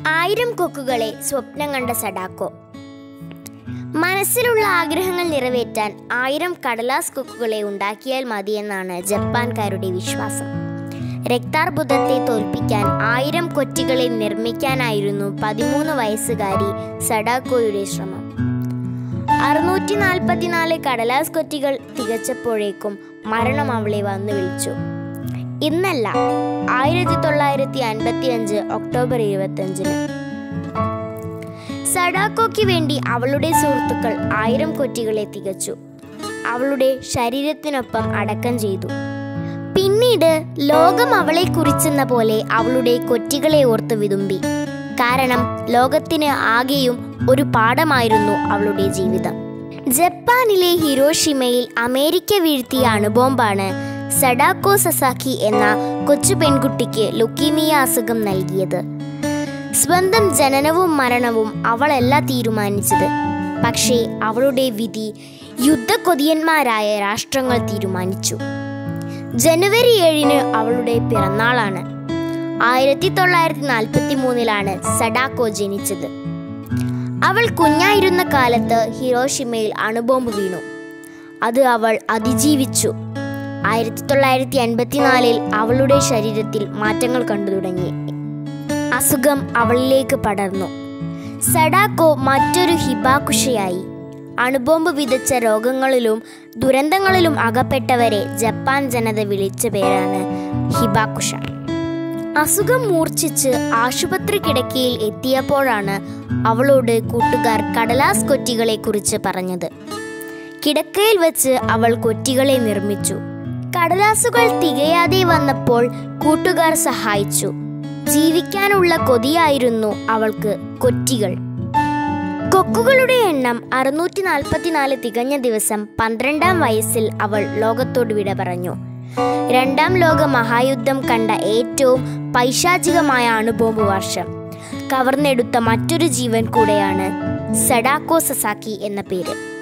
ആയിരം കൊക്കുകളെ സ്വപ്നം കണ്ട സഡാക്കോ മനസ്സിലുള്ള ആഗ്രഹങ്ങൾ നിറവേറ്റാൻ ആയിരം കടലാസ് കൊക്കുകളെ ഉണ്ടാക്കിയാൽ മതിയെന്നാണ് ജപ്പാൻകാരുടെ വിശ്വാസം രക്താർബുദത്തെ തോൽപ്പിക്കാൻ ആയിരം കൊറ്റികളെ നിർമ്മിക്കാനായിരുന്നു പതിമൂന്ന് വയസ്സുകാരി സഡാക്കോയുടെ ശ്രമം അറുന്നൂറ്റി നാൽപ്പത്തിനാല് കടലാസ് കൊറ്റികൾ തികച്ചപ്പോഴേക്കും മരണം അവളെ വന്നു വിളിച്ചു ഇന്നല്ല ആയിരത്തി തൊള്ളായിരത്തി അൻപത്തി അഞ്ച് ഒക്ടോബർ ഇരുപത്തഞ്ചിന് സഡാക്കോയ്ക്ക് വേണ്ടി അവളുടെ സുഹൃത്തുക്കൾ ആയിരം കൊറ്റികളെ തികച്ചു അവളുടെ ശരീരത്തിനൊപ്പം അടക്കം ചെയ്തു പിന്നീട് ലോകം അവളെ കുറിച്ചെന്ന പോലെ അവളുടെ കൊറ്റികളെ ഓർത്ത് വിതുമ്പി കാരണം ലോകത്തിന് ആകെയും ഒരു പാഠമായിരുന്നു അവളുടെ ജീവിതം ജപ്പാനിലെ ഹിരോഷിമയിൽ അമേരിക്ക വീഴ്ത്തിയ അണുബോംബാണ് സഡാക്കോ സസാക്കി എന്ന കൊച്ചു പെൺകുട്ടിക്ക് ലുക്കീമിയ അസുഖം നൽകിയത് സ്വന്തം ജനനവും മരണവും അവളല്ല തീരുമാനിച്ചത് പക്ഷേ അവളുടെ വിധി യുദ്ധക്കൊതിയന്മാരായ രാഷ്ട്രങ്ങൾ തീരുമാനിച്ചു ജനുവരി ഏഴിന് അവളുടെ പിറന്നാളാണ് ആയിരത്തി തൊള്ളായിരത്തി നാൽപ്പത്തി മൂന്നിലാണ് സഡാക്കോ ജനിച്ചത് അവൾ കുഞ്ഞായിരുന്ന കാലത്ത് ഹിരോഷിമയിൽ അണുബോംബ് വീണു അത് അവൾ അതിജീവിച്ചു ആയിരത്തി തൊള്ളായിരത്തി എൺപത്തിനാലിൽ അവളുടെ ശരീരത്തിൽ മാറ്റങ്ങൾ കണ്ടു തുടങ്ങി അസുഖം അവളിലേക്ക് പടർന്നു സഡാക്കോ മറ്റൊരു ഹിബാകുഷയായി അണുബോംബ് വിതച്ച രോഗങ്ങളിലും ദുരന്തങ്ങളിലും അകപ്പെട്ടവരെ ജപ്പാൻ ജനത വിളിച്ച പേരാണ് ഹിബാകുഷ അസുഖം മൂർച്ഛിച്ച് ആശുപത്രി കിടക്കയിൽ എത്തിയപ്പോഴാണ് അവളോട് കൂട്ടുകാർ കടലാസ് കൊറ്റികളെ കുറിച്ച് പറഞ്ഞത് കിടക്കയിൽ വെച്ച് അവൾ കൊറ്റികളെ നിർമ്മിച്ചു കടലാസുകൾ തികയാതെ വന്നപ്പോൾ കൂട്ടുകാർ സഹായിച്ചു ജീവിക്കാനുള്ള കൊതിയായിരുന്നു അവൾക്ക് കൊറ്റികൾ കൊക്കുകളുടെ എണ്ണം അറുന്നൂറ്റി നാൽപ്പത്തിനാല് തികഞ്ഞ ദിവസം പന്ത്രണ്ടാം വയസ്സിൽ അവൾ ലോകത്തോട് വിട പറഞ്ഞു രണ്ടാം ലോക മഹായുദ്ധം കണ്ട ഏറ്റവും പൈശാചികമായ അണുബോംബ് വർഷം കവർന്നെടുത്ത മറ്റൊരു ജീവൻ കൂടെയാണ് സഡാക്കോ സസാക്കി എന്ന പേര്